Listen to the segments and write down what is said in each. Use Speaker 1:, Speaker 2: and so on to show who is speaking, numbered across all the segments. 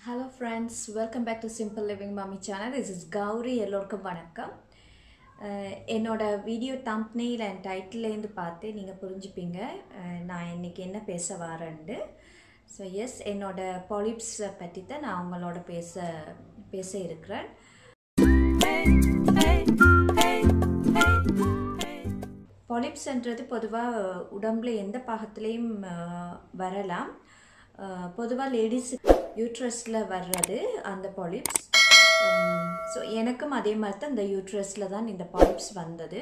Speaker 1: hello friends welcome back to simple living mummy channel this is Gauri எல்லோருக்கும் வணக்கம் அஹ் என்னோட video thumbnail and டைட்டிலேருந்து பார்த்து நீங்கள் புரிஞ்சுப்பீங்க அஹ் நான் இன்னைக்கு என்ன பேச வரேன்ட்டு ஸோ எஸ் என்னோட பாலிப்ஸை பற்றி தான் நான் உங்களோட பேச பேச இருக்கிறேன் பாலிப்ஸ்ன்றது பொதுவாக உடம்புல எந்த பாகத்துலேயும் வரலாம் பொதுவாக லேடிஸ் யூட்ரஸில் வர்றது அந்த பாலிப்ஸ் ஸோ எனக்கும் அதே மாதிரி தான் இந்த யூட்ரஸில் தான் இந்த பாலிப்ஸ் வந்தது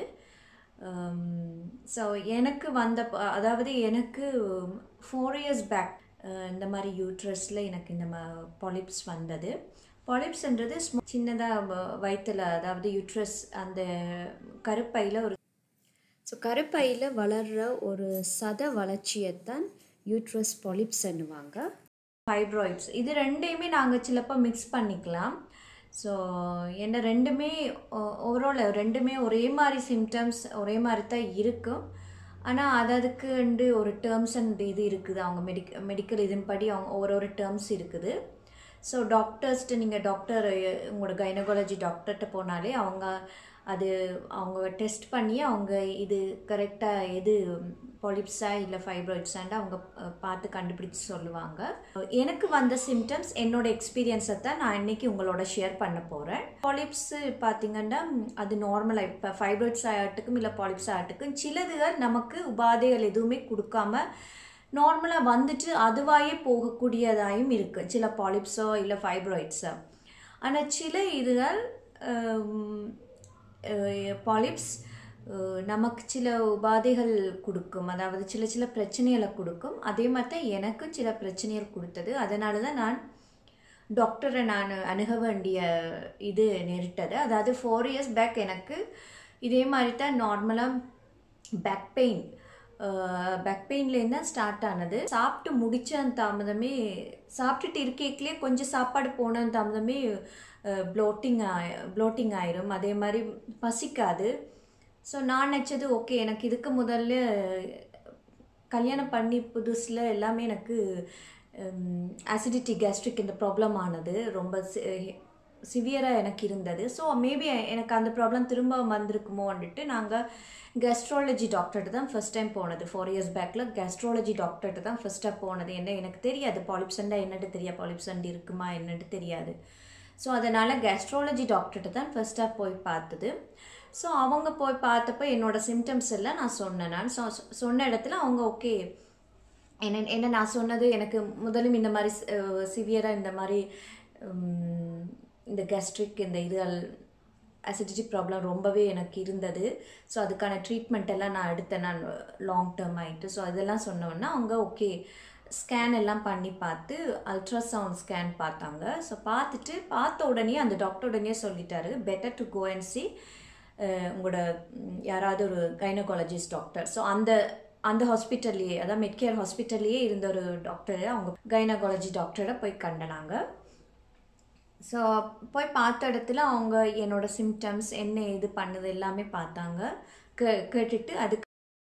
Speaker 1: ஸோ எனக்கு வந்த ப- அதாவது எனக்கு ஃபோர் இயர்ஸ் பேக் இந்த மாதிரி யூட்ரஸில் எனக்கு இந்த பாலிப்ஸ் வந்தது பாலிப்ஸ்ன்றது சின்னதாக வயிற்றில் அதாவது யூட்ரஸ் அந்த கருப்பையில் ஒரு ஸோ கருப்பையில் வளர்கிற ஒரு சத வளர்ச்சியைத்தான் யூட்ரஸ் பாலிப்ஸ்ன்னுவாங்க ஃபைப்ராய்ட்ஸ் இது ரெண்டையுமே நாங்கள் சிலப்போ மிக்ஸ் பண்ணிக்கலாம் ஸோ என்ன ரெண்டுமே ஓவரால் ரெண்டுமே ஒரே மாதிரி சிம்டம்ஸ் ஒரே மாதிரி தான் இருக்கும் ஆனால் அது அதுக்குண்டு ஒரு டேர்ம்ஸ் அண்ட் இது இருக்குது அவங்க மெடிக் மெடிக்கல் இதன்படி அவங்க ஒரு ஒரு டேர்ம்ஸ் இருக்குது ஸோ டாக்டர்ஸ்ட்டு நீங்கள் டாக்டர் உங்களோட கைனகாலஜி டாக்டர்கிட்ட போனாலே அவங்க அது அவங்க டெஸ்ட் பண்ணி அவங்க இது கரெக்டாக எது பாலிப்ஸா இல்லை ஃபைப்ராய்ட்ஸாண்டு அவங்க அஹ், பார்த்து கண்டுபிடிச்சு சொல்லுவாங்க எனக்கு வந்த சிம்டம்ஸ் என்னோட எக்ஸ்பீரியன்ஸை தான் நான் இன்னைக்கு உங்களோட ஷேர் பண்ண போகிறேன் பாலிப்ஸு பார்த்தீங்கன்னா ம், அது நார்மலாக இப்போ ஃபைப்ராய்ட்ஸ் ஆகட்டுக்கும் இல்லை பாலிப்ஸ் ஆகட்டுக்கும் சிலதுகள் நமக்கு உபாதைகள் எதுவுமே கொடுக்காம நார்மலாக வந்துட்டு அதுவாயே போகக்கூடியதாயும் இருக்குது சில பாலிப்ஸோ இல்லை ஃபைப்ராய்ட்ஸோ ஆனால் சில இதுகள் பாலிப்ஸ் நமக்கு சில உபாதைகள் கொடுக்கும் அதாவது சில சில பிரச்சனைகளை கொடுக்கும் அதே மாதிரி தான் எனக்கும் சில பிரச்சனைகள் கொடுத்தது அதனால தான் நான் டாக்டரை நான் அணுக வேண்டிய இது நேரிட்டது அதாவது ஃபோர் இயர்ஸ் பேக் எனக்கு இதே மாதிரி தான் நார்மலாக பேக் பெயின் பேக் பெயின்லேருந்து தான் ஸ்டார்ட் ஆனது சாப்பிட்டு முடிச்ச தாமதமே சாப்பிட்டுட்டு இருக்கேக்கிலே கொஞ்சம் சாப்பாடு போன தாமதமே ப்ளோட்டிங் ஆய் ப்ளோட்டிங் ஆயிரும் அதே மாதிரி பசிக்காது ஸோ நான் நினச்சது ஓகே எனக்கு இதுக்கு முதல்ல கல்யாணம் பண்ணி புதுசில் எல்லாமே எனக்கு ஆசிடிட்டி கேஸ்ட்ரிக் இந்த ப்ராப்ளம் ஆனது ரொம்ப சிவியராக எனக்கு இருந்தது ஸோ மேபி எனக்கு அந்த ப்ராப்ளம் திரும்ப வந்திருக்குமோன்னுட்டு நாங்கள் கெஸ்ட்ராலஜி டாக்டர்கிட்ட தான் ஃபர்ஸ்ட் டைம் போனது ஃபோர் இயர்ஸ் பேக்கில் கெஸ்ட்ராலஜி டாக்டர்கிட்ட தான் ஃபர்ஸ்ட்டாக போனது என்ன எனக்கு தெரியாது பாலிப்சண்டா என்னட்டு தெரியாது பாலிப்சண்ட் இருக்குமா என்னட்டு தெரியாது ஸோ அதனால் கெஸ்ட்ராலஜி டாக்டர்கிட்ட தான் ஃபர்ஸ்ட்டாக போய் பார்த்தது ஸோ அவங்க போய் பார்த்தப்போ என்னோட சிம்டம்ஸ் எல்லாம் நான் சொன்னேன் நான் சொ சொன்ன இடத்துல அவங்க ஓகே என்ன என்ன நான் சொன்னது எனக்கு முதலும் இந்த மாதிரி சிவியராக இந்த மாதிரி உம், இந்த கேஸ்ட்ரிக் இந்த இதுகள் அசிடிட்டி ப்ராப்ளம் ரொம்பவே எனக்கு இருந்தது ஸோ அதுக்கான ட்ரீட்மெண்ட் எல்லாம் நான் எடுத்தேன் நான் லாங் டேர்ம் ஆகிட்டு ஸோ அதெல்லாம் சொன்னோன்னா அவங்க ஓகே ஸ்கேன் எல்லாம் பண்ணி பார்த்து அல்ட்ராசவுண்ட் ஸ்கேன் பார்த்தாங்க ஸோ பார்த்துட்டு பார்த்த உடனே அந்த டாக்டர் உடனே சொல்லிட்டாரு better to go and see உங்களோட ம், யாராவது ஒரு கைனகாலஜிஸ்ட் டாக்டர் ஸோ அந்த அந்த ஹாஸ்பிட்டல்லையே அதாவது மெட்கேர் ஹாஸ்பிட்டல்லையே இருந்த ஒரு டாக்டர் அவங்க கைனகாலஜி டாக்டரை போய் கண்டனாங்க ஸோ போய் பார்த்த இடத்துல அவங்க என்னோட சிம்டம்ஸ் என்ன இது பண்ணுது எல்லாமே பார்த்தாங்க கே கேட்டுட்டு அதுக்கு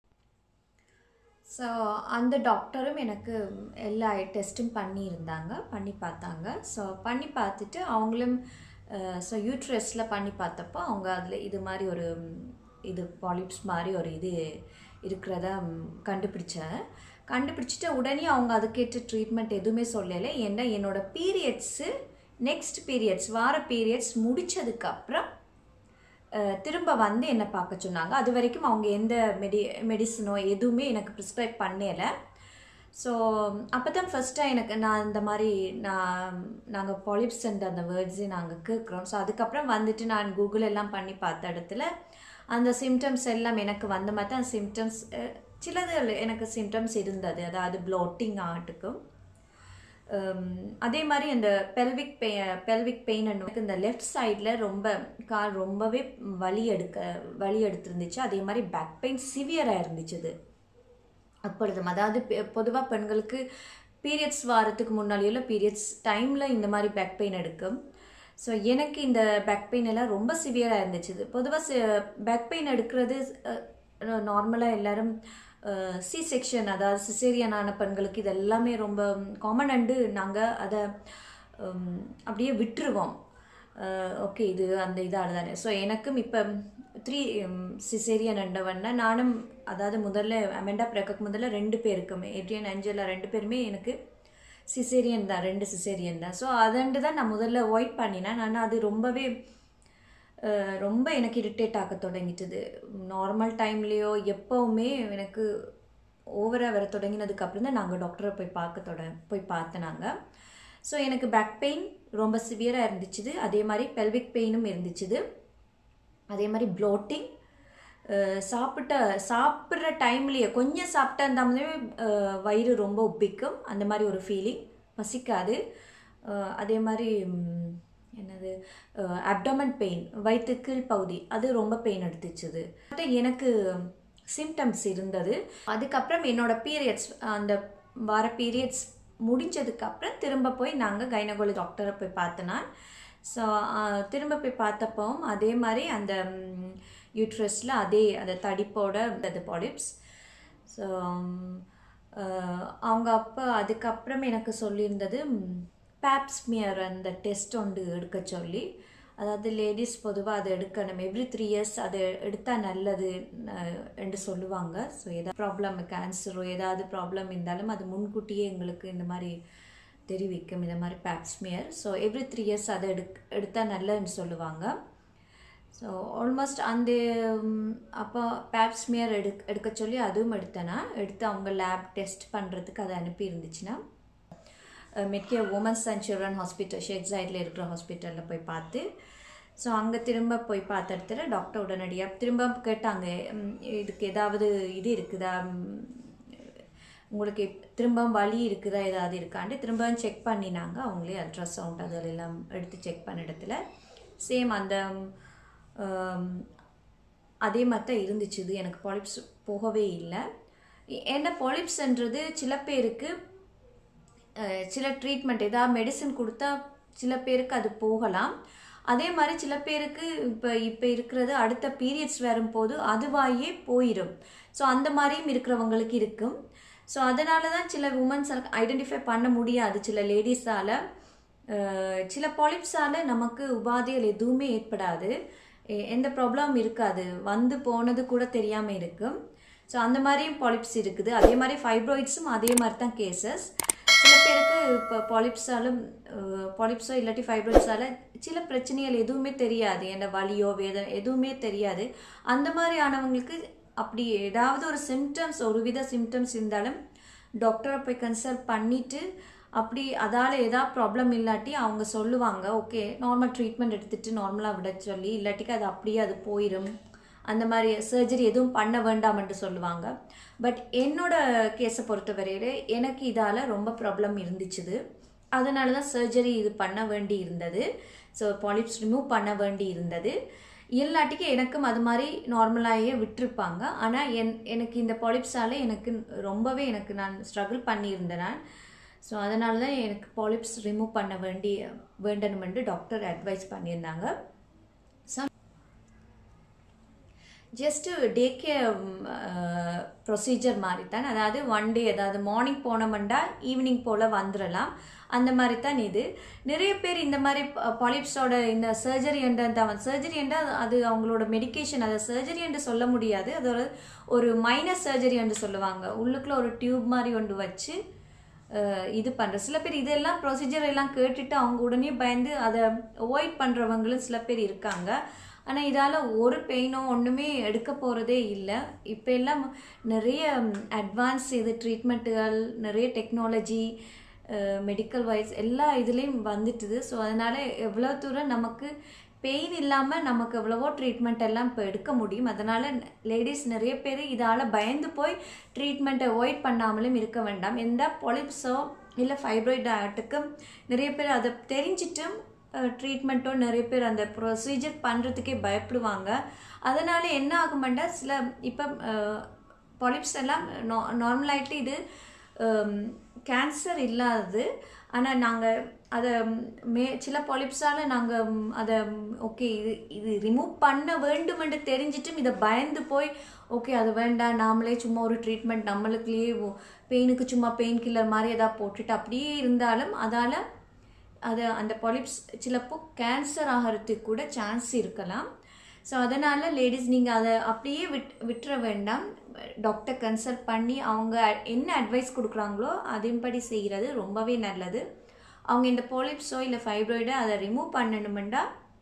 Speaker 1: ஸோ அந்த டாக்டரும் எனக்கு எல்லா டெஸ்ட்டும் பண்ணியிருந்தாங்க பண்ணி பார்த்தாங்க ஸோ பண்ணி பார்த்துட்டு அவங்களும் ஸோ யூட்ரஸில் பண்ணி பார்த்தப்போ அவங்க அதில் இது மாதிரி ஒரு ம், இது பாலிப்ஸ் மாதிரி ஒரு இது இருக்கிறத ம், கண்டுபிடிச்சேன் கண்டுபிடிச்சிட்டு உடனே அவங்க அதுக்கேற்ற ட்ரீட்மெண்ட் எதுவுமே சொல்லலை ஏன்னா என்னோட பீரியட்ஸு நெக்ஸ்ட் பீரியட்ஸ் வார பீரியட்ஸ் முடிச்சதுக்கப்புறம் அஹ், திரும்ப வந்து என்னை பார்க்க சொன்னாங்க அது வரைக்கும் அவங்க எந்த மெடி மெடிசனோ எதுவுமே எனக்கு ப்ரிஸ்கிரைப் பண்ணலை ஸோ அப்போ தான் ஃபஸ்ட்டாக எனக்கு நான் இந்த மாதிரி நான் நாங்கள் பாலிப்ஸ்ன்ற அந்த வேர்ட்ஸே நாங்கள் கேட்குறோம் ஸோ அதுக்கப்புறம் வந்துட்டு நான் கூகுள் எல்லாம் பண்ணி பார்த்த இடத்துல அந்த சிம்டம்ஸ் எல்லாம் எனக்கு வந்த மாதிரி தான் சிம்டம்ஸ் சிலது எனக்கு சிம்டம்ஸ் இருந்தது அதாவது ப்ளோட்டிங் ஆகட்டுக்கும் ஹம், அதே மாதிரி அந்த பெல்விக் பெய் பெல்விக் பெயின் இந்த லெஃப்ட் சைடில் ரொம்ப கால் ரொம்பவே வலி எடுக்க வலி எடுத்திருந்துச்சு அதே மாதிரி பேக் பெயின் சிவியராக இருந்துச்சு அது அப்பொழுதும் அதாவது பொதுவாக பெண்களுக்கு பீரியட்ஸ் வாரத்துக்கு முன்னாடியோ இல்லை பீரியட்ஸ் டைமில் இந்த மாதிரி பேக் பெயின் எடுக்கும் ஸோ எனக்கு இந்த பேக் பெயின் எல்லாம் ரொம்ப சிவியராக இருந்துச்சு பொதுவாக பேக் பெயின் எடுக்கிறது நார்மலாக எல்லாரும் சி செக்ஷன் அதாவது சிசேரியனான பெண்களுக்கு இது எல்லாமே ரொம்ப காமன் அண்டு நாங்கள் அதை உம், அப்படியே விட்டுருவோம் ஓகே இது அந்த இதால் தானே ஸோ எனக்கும் இப்போ த்ரீ சிசேரியன் ரெண்டவன்னா நானும் அதாவது முதல்ல அமெண்டா பிறக்க முதல்ல ரெண்டு பேருக்குமே ஏட்ரியன் அஞ்சலா ரெண்டு பேருமே எனக்கு சிசேரியன் தான் ரெண்டு சிசேரியன் தான் ஸோ அதண்டு தான் நான் முதல்ல அவாய்ட் பண்ணினேன் ஆனால் அது ரொம்பவே அஹ், ரொம்ப எனக்கு இரிட்டேட் ஆக தொடங்கிட்டது நார்மல் டைம்லேயோ எப்போவுமே எனக்கு ஓவராக வர தொடங்கினதுக்கு அப்புறம் தான் நாங்கள் டாக்டரை போய் பார்க்க தொட போய் பார்த்தனாங்க ஸோ எனக்கு பேக் பெயின் ரொம்ப சிவியராக இருந்துச்சுது அதே மாதிரி பெல்விக் பெயினும் இருந்துச்சுது அதே மாதிரி ப்ளோட்டிங் சாப்பிட்ட சாப்பிட்ற டைம்லேயே கொஞ்சம் சாப்பிட்டா இருந்தாலுமே அஹ், வயிறு ரொம்ப உப்பிக்கும் அந்த மாதிரி ஒரு ஃபீலிங் பசிக்காது அஹ், அதே மாதிரி ம், என்னது அப்டமன் பெயின் வயிற்று கீழ் பகுதி அது ரொம்ப பெயின் எடுத்துச்சுது பட் எனக்கு சிம்டம்ஸ் இருந்தது அதுக்கப்புறம் என்னோட பீரியட்ஸ் அந்த வர பீரியட்ஸ் முடிஞ்சதுக்கப்புறம் திரும்ப போய் நாங்கள் கைனகோலி டாக்டரை போய் பார்த்தனா ஸோ திரும்ப போய் பார்த்தப்போ அதே மாதிரி அந்த யூட்ரஸில் அதே அந்த தடிப்போட அந்த பாலிப்ஸ் ஸோ அவங்க அப்போ அதுக்கப்புறம் எனக்கு சொல்லியிருந்தது பேப்ஸ்மியர் அந்த டெஸ்ட் ஒன்று எடுக்க சொல்லி அதாவது லேடிஸ் பொதுவாக அதை எடுக்கணும் எவ்ரி த்ரீ இயர்ஸ் அதை எடுத்தால் நல்லது அஹ், என்று சொல்லுவாங்க ஸோ ஏதாவது ப்ராப்ளம் கேன்சரோ ஏதாவது ப்ராப்ளம் இருந்தாலும் அது முன்கூட்டியே எங்களுக்கு இந்த மாதிரி தெரிவிக்கும் இந்த மாதிரி pap smear so every three years அதை எடுக் எடுத்தால் நல்லதுன்னு சொல்லுவாங்க ஸோ ஆல்மோஸ்ட் அந்த ம், அப்போ பேப்ஸ்மியர் எடு எடுக்க சொல்லி அதுவும் எடுத்தேன்னா எடுத்து அவங்க லேப் டெஸ்ட் பண்ணுறதுக்கு அதை அனுப்பி இருந்துச்சுன்னா மெட்கே women's and children hospital Sheikh சைடில் இருக்கிற ஹாஸ்பிட்டலில் போய் பார்த்து ஸோ அங்கே திரும்ப போய் பார்த்த இடத்துல டாக்டர் உடனடியாக திரும்ப கேட்டாங்க ம், இதுக்கு ஏதாவது இது இருக்குதா ம், உங்களுக்கு இப்- திரும்ப வலி இருக்குதா ஏதாவது இருக்காண்டு திரும்ப செக் பண்ணினாங்க அவங்களே அல்ட்ராசவுண்ட் அதெல்லாம் எடுத்து செக் பண்ண இடத்துல சேம் அந்த ம், அதே மாதிரி தான் இருந்துச்சு இது எனக்கு பாலிப்ஸ் போகவே இல்லை ஏன்னா பாலிப்ஸ்ன்றது சில பேருக்கு அஹ், சில ட்ரீட்மெண்ட் ஏதாவது மெடிசன் கொடுத்தா சில பேருக்கு அது போகலாம் அதே மாதிரி சில பேருக்கு இப்போ இப்போ இருக்கிறது அடுத்த பீரியட்ஸ் வரும்போது அதுவாயே போயிடும் ஸோ அந்த மாதிரியும் இருக்கிறவங்களுக்கு இருக்கும் ஸோ அதனால தான் சில உமன்ஸ் ஐடென்டிஃபை பண்ண முடியாது சில லேடிஸால் சில பாலிப்ஸால் நமக்கு உபாதைகள் எதுவுமே ஏற்படாது எ- எந்த ப்ராப்ளம் இருக்காது வந்து போனது கூட தெரியாமல் இருக்கும் ஸோ அந்த மாதிரியும் பாலிப்ஸ் இருக்குது அதே மாதிரி ஃபைப்ராய்ட்ஸும் அதே மாதிரி தான் கேசஸ் சில பேருக்கு இப்போ பாலிப்ஸாலும் பாலிப்ஸோ இல்லாட்டி ஃபைப்ராய்ட்ஸால சில பிரச்சனைகள் எதுவுமே தெரியாது என்ன வலியோ வேதனை எதுவுமே தெரியாது அந்த மாதிரி ஆனவங்களுக்கு அப்படி ஏதாவது ஒரு சிம்டம்ஸ் ஒரு வித சிம்டம்ஸ் இருந்தாலும் டாக்டரை போய் கன்சல்ட் பண்ணிட்டு அப்படி அதால் ஏதாவது ப்ராப்ளம் இல்லாட்டி அவங்க சொல்லுவாங்க ஓகே நார்மல் ட்ரீட்மெண்ட் எடுத்துட்டு நார்மலாக விட சொல்லி இல்லாட்டிக்கு அது அப்படியே அது போயிடும் அந்த மாதிரி சர்ஜரி எதுவும் பண்ண வேண்டாம்ன்ட்டு சொல்லுவாங்க பட் என்னோட கேஸை பொறுத்தவரையில எனக்கு இதால் ரொம்ப ப்ராப்ளம் இருந்துச்சுது அதனால தான் சர்ஜரி இது பண்ண வேண்டி இருந்தது ஸோ பாலிப்ஸ் ரிமூவ் பண்ண வேண்டி இருந்தது இல்லாட்டிக்கு எனக்கும் அது மாதிரி நார்மலாகவே விட்டிருப்பாங்க ஆனால் என் எனக்கு இந்த பாலிப்ஸால் எனக்கு ரொம்பவே எனக்கு நான் ஸ்ட்ரகிள் பண்ணியிருந்தேன் நான் ஸோ அதனால தான் எனக்கு பாலிப்ஸ் ரிமூவ் பண்ண வேண்டி வேண்டணுமென்று டாக்டர் அட்வைஸ் பண்ணியிருந்தாங்க ஜஸ்ட்டு டே கே ப்ரொசீஜர் மாதிரி தான் அதாவது ஒன் டே அதாவது மார்னிங் போனோம்னா ஈவினிங் போல் வந்துடலாம் அந்த மாதிரி தான் இது நிறைய பேர் இந்த மாதிரி பாலிப்ஸோட இந்த சர்ஜரி என்ற அந்த சர்ஜரி என்றால் அது அவங்களோட மெடிகேஷன் அதை சர்ஜரி என்று சொல்ல முடியாது அது ஒரு ஒரு மைனர் சர்ஜரி என்று சொல்லுவாங்க உள்ளுக்குள்ள ஒரு டியூப் மாதிரி ஒன்று வச்சு அஹ், இது பண்ணுற சில பேர் இதெல்லாம் ப்ரொசீஜர் எல்லாம் கேட்டுட்டு அவங்க உடனே பயந்து அதை அவாய்ட் பண்ணுறவங்களும் சில பேர் இருக்காங்க ஆனால் இதால் ஒரு பெயினோ ஒன்றுமே எடுக்க போகிறதே இல்லை இப்போ எல்லாம் நிறைய அட்வான்ஸ் இது ட்ரீட்மெண்ட்டுகள் நிறைய டெக்னாலஜி மெடிக்கல் வைஸ் எல்லா இதுலேயும் வந்துட்டுது ஸோ அதனால் எவ்வளோ தூரம் நமக்கு பெயின் இல்லாமல் நமக்கு எவ்வளவோ ட்ரீட்மெண்ட் எல்லாம் இப்போ எடுக்க முடியும் அதனால் லேடிஸ் நிறைய பேர் இதால் பயந்து போய் ட்ரீட்மெண்ட்டை அவாய்ட் பண்ணாமலும் இருக்க வேண்டாம் எந்த பொலிப்ஸோ இல்லை ஃபைப்ராய்டு ஆட்டுக்கும் நிறைய பேர் அதை தெரிஞ்சிட்டும் ட்ரீட்மெண்ட்டோ நிறைய பேர் அந்த ப்ரொசீஜர் பண்ணுறதுக்கே பயப்படுவாங்க அதனால் என்ன ஆகுமெண்டா சில இப்போ பாலிப்ஸ் எல்லாம் நா நார்மலாகிட்டு இது கேன்சர் இல்லாதது ஆனால் நாங்கள் அதை மே சில பாலிப்ஸால் நாங்கள் அதை ஓகே இது இது ரிமூவ் பண்ண வேண்டுமென்று தெரிஞ்சிட்டும் இதை பயந்து போய் ஓகே அது வேண்டாம் நாமளே சும்மா ஒரு ட்ரீட்மெண்ட் நம்மளுக்குள்ளேயே பெயினுக்கு சும்மா பெயின் கில்லர் மாதிரி எதாவது போட்டுட்டு அப்படியே இருந்தாலும் அதால் அது அந்த பாலிப்ஸ் சிலப்போ கேன்சர் ஆகிறதுக்கு கூட சான்ஸ் இருக்கலாம் ஸோ அதனால் லேடிஸ் நீங்கள் அதை அப்படியே விட் விட்டுற வேண்டாம் டாக்டர் கன்சல்ட் பண்ணி அவங்க என்ன அட்வைஸ் கொடுக்குறாங்களோ அதன்படி செய்கிறது ரொம்பவே நல்லது அவங்க இந்த பாலிப்ஸோ இல்லை ஃபைப்ராய்டோ அதை ரிமூவ் பண்ணணுமெண்டா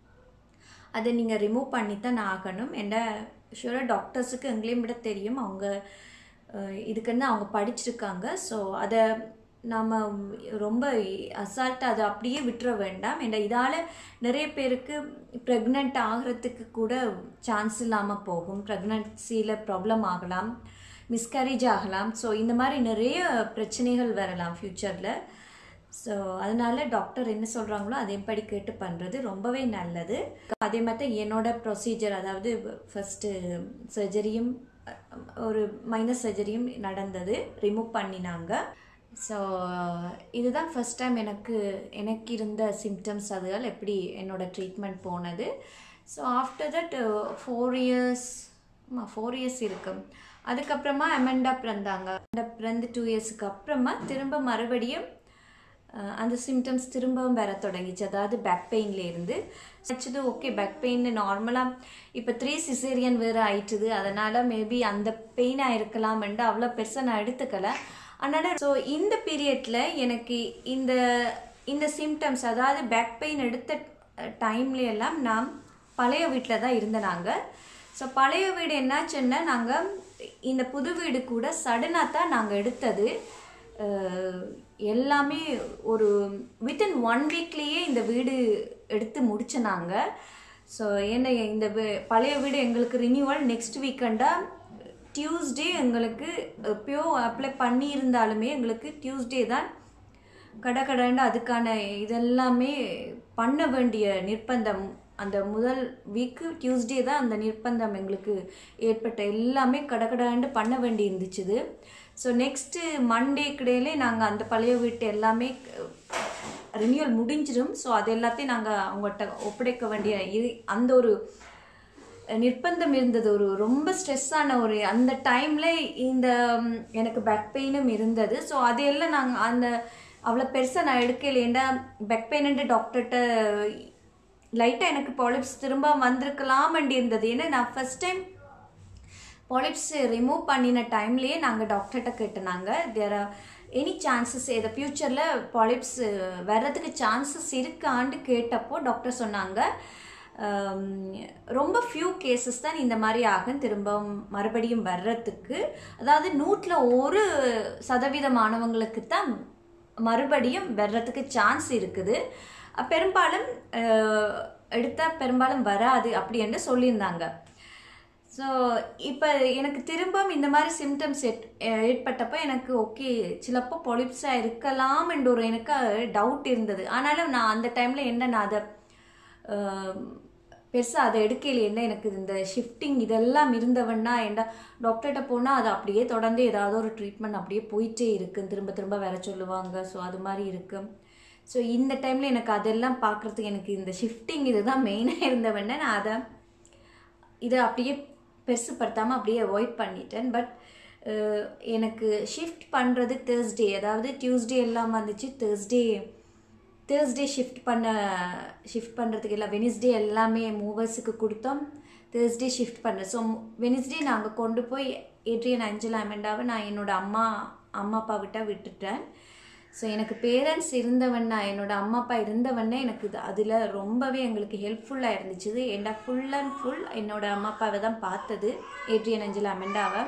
Speaker 1: அதை நீங்கள் ரிமூவ் பண்ணி தான் ஆகணும் என்ற ஷூராக டாக்டர்ஸுக்கு எங்களையும் விட தெரியும் அவங்க அஹ், இதுக்குன்னு அவங்க படிச்சிருக்காங்க ஸோ அதை நாம் ரொம்ப அசால்ட்டாக அதை அப்படியே விட்டுற வேண்டாம் என்ற இதால் நிறைய பேருக்கு ப்ரெக்னென்ட் ஆகிறதுக்கு கூட சான்ஸ் இல்லாமல் போகும் ப்ரெக்னன்சியில் ப்ராப்ளம் ஆகலாம் மிஸ்கரேஜ் ஆகலாம் ஸோ இந்த மாதிரி நிறைய பிரச்சனைகள் வரலாம் ஃப்யூச்சரில் ஸோ அதனால டாக்டர் என்ன சொல்கிறாங்களோ அதேபடி கேட்டு பண்ணுறது ரொம்பவே நல்லது அதே மாதிரி என்னோட ப்ரொசீஜர் அதாவது ஃபஸ்ட்டு சர்ஜரியும் ஒரு மைனஸ் சர்ஜரியும் நடந்தது ரிமூவ் பண்ணினாங்க ஸோ இதுதான் ஃபஸ்ட் டைம் எனக்கு எனக்கு இருந்த சிம்டம்ஸ் அதுகள் எப்படி என்னோட ட்ரீட்மெண்ட் போனது so after that four years ஆமாம் ஃபோர் இயர்ஸ் இருக்கும் அதுக்கப்புறமா அமெண்டா பிறந்தாங்க அமெண்டா பிறந்து டூ இயர்ஸுக்கு அப்புறமா திரும்ப மறுபடியும் அஹ், அந்த சிம்டம்ஸ் திரும்பவும் வர தொடங்கிச்சு அதாவது பேக் பெயின்ல இருந்து வச்சது ஓகே பேக் பெயின் நார்மலாக இப்போ த்ரீ சிசேரியன் வேறு ஆயிட்டுது அதனால் மேபி அந்த பெயினாக இருக்கலாம்ன்ட்டு அவ்வளோ பெருசாக நான் எடுத்துக்கல அதனால் ஸோ இந்த பீரியடில் எனக்கு இந்த இந்த சிம்டம்ஸ் அதாவது பேக் பெயின் எடுத்த டைம்ல எல்லாம் நான் பழைய வீட்டில் தான் இருந்தேன் நாங்கள் ஸோ பழைய வீடு என்னாச்சுன்னா நாங்கள் இந்த புது வீடு கூட சடனாக தான் நாங்கள் எடுத்தது அஹ், எல்லாமே ஒரு வித்தின் ஒன் வீக்லேயே இந்த வீடு எடுத்து முடிச்ச நாங்கள் ஸோ என்ன இந்த வீ- பழைய வீடு எங்களுக்கு ரினியூவல் நெக்ஸ்ட் வீக்கெண்டாக டியூஸ்டே எங்களுக்கு எப்பயோ அப்ளை பண்ணியிருந்தாலுமே எங்களுக்கு டியூஸ்டே தான் கடை கடைன்னு அதுக்கான இதெல்லாமே பண்ண வேண்டிய நிர்பந்தம் அந்த முதல் வீக்கு டியூஸ்டே தான் அந்த நிர்பந்தம் எங்களுக்கு ஏற்பட்ட எல்லாமே கடகடாண்டு பண்ண வேண்டி இருந்துச்சுது ஸோ நெக்ஸ்ட்டு மண்டே கிடையிலே நாங்கள் அந்த பழைய வீட்டு எல்லாமே ரினியூவல் முடிஞ்சிடும் ஸோ அது எல்லாத்தையும் நாங்கள் அவங்கள்ட்ட ஒப்படைக்க வேண்டிய இது அந்த ஒரு நிர்பந்தம் இருந்தது ஒரு ரொம்ப ஸ்ட்ரெஸ்ஸான ஒரு அந்த டைமில் இந்த ம், எனக்கு பேக் பெயினும் இருந்தது ஸோ அதையெல்லாம் நாங்கள் அந்த அவ்வளோ பெருசாக நான் எடுக்கலையேண்டா பேக் பெயின்ட்டு டாக்டர்கிட்ட லைட்டாக எனக்கு பாலிப்ஸ் திரும்ப வந்திருக்கலாம் இருந்தது ஏன்னா நான் ஃபஸ்ட் டைம் பாலிப்ஸ் ரிமூவ் பண்ணின டைம்லேயே நாங்கள் டாக்டர்கிட்ட கேட்டனாங்க தேர் ஆர் எனி சான்சஸ் இந்த ஃப்யூச்சரில் பாலிப்ஸ் வர்றதுக்கு சான்சஸ் இருக்கான்னு கேட்டப்போ டாக்டர் சொன்னாங்க ஆம், ரொம்ப ஃபியூ கேசஸ் தான் இந்த மாதிரி ஆகும் திரும்ப மறுபடியும் வர்றதுக்கு அதாவது நூற்றில் ஒரு சதவீதமானவங்களுக்கு தான் மறுபடியும் வர்றதுக்கு சான்ஸ் இருக்குது அஹ் பெரும்பாலும் எடுத்தால் பெரும்பாலும் வராது அப்படி என்று சொல்லியிருந்தாங்க ஸோ இப்போ எனக்கு திரும்பவும் இந்த மாதிரி சிம்டம்ஸ் ஏற்பட்டப்போ எனக்கு ஓகே சிலப்போ பொலிப்ஸாக இருக்கலாம் என்ற ஒரு எனக்கு டவுட் இருந்தது ஆனாலும் நான் அந்த டைமில் என்ன நான் அதை பெருசாக அதை எடுக்கல என்ன எனக்கு இந்த ஷிஃப்டிங் இதெல்லாம் இருந்தவன்னா என்ன டாக்டர்கிட்ட போனால் அது அப்படியே தொடர்ந்து ஏதாவது ஒரு ட்ரீட்மெண்ட் அப்படியே போயிட்டே இருக்கு திரும்ப திரும்ப வர சொல்லுவாங்க ஸோ அது மாதிரி இருக்கு ஸோ இந்த டைமில் எனக்கு அதெல்லாம் பார்க்குறதுக்கு எனக்கு இந்த ஷிஃப்டிங் இதுதான் மெயினாக இருந்தவொடனே நான் அதை இதை அப்படியே பெருசுப்படுத்தாமல் அப்படியே அவாய்ட் பண்ணிட்டேன் பட் எனக்கு ஷிஃப்ட் பண்ணுறது தேர்ஸ்டே அதாவது டியூஸ்டே எல்லாம் வந்துச்சு தேர்ஸ்டே தேர்ஸ்டே ஷிஃப்ட் பண்ண ஷிஃப்ட் பண்ணுறதுக்கு எல்லாம் வெனிஸ்டே எல்லாமே மூவர்ஸுக்கு கொடுத்தோம் தேர்ஸ்டே ஷிஃப்ட் பண்ண ஸோ வெனிஸ்டே நாங்கள் கொண்டு போய் ஏட்ரியன் அஞ்சலா அமெண்டாவை நான் என்னோட அம்மா அம்மா அப்பா விட்ட விட்டுட்டேன் ஸோ எனக்கு பேரண்ட்ஸ் இருந்தவன்னா என்னோட அம்மா அப்பா இருந்தவன்னே எனக்கு இது அதில் ரொம்பவே எங்களுக்கு ஹெல்ப்ஃபுல்லாக இருந்துச்சு ஏன்னா ஃபுல் அண்ட் ஃபுல் என்னோட அம்மா அப்பாவை தான் பார்த்தது ஏட்ரியன் அஞ்சலா அமெண்டாவை